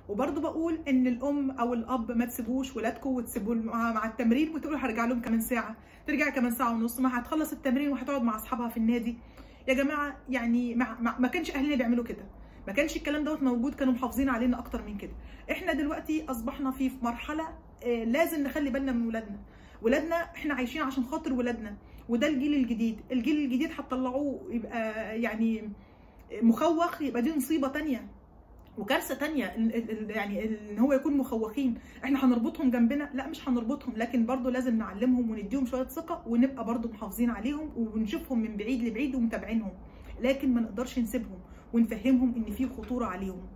وبرضه بقول ان الام او الاب ما تسيبوش ولادكم وتسيبوا مع, مع التمرين وتقولوا هرجع لهم كمان ساعه ترجع كمان ساعه ونص ما هتخلص التمرين وهتقعد مع اصحابها في النادي يا جماعه يعني ما, ما, ما كانش اهلنا بيعملوا كده ما كانش الكلام دوت موجود كانوا محافظين علينا اكتر من كده احنا دلوقتي اصبحنا في مرحله آه لازم نخلي بالنا من ولادنا ولادنا احنا عايشين عشان خاطر ولادنا وده الجيل الجديد الجيل الجديد هتطلعوه يبقى يعني مخوخ يبقى دي مصيبه تانية وكارثه تانية يعني ان هو يكون مخوخين احنا هنربطهم جنبنا لا مش هنربطهم لكن برضو لازم نعلمهم ونديهم شويه ثقه ونبقى برضو محافظين عليهم ونشوفهم من بعيد لبعيد ومتابعينهم لكن ما نقدرش نسيبهم ونفهمهم ان في خطوره عليهم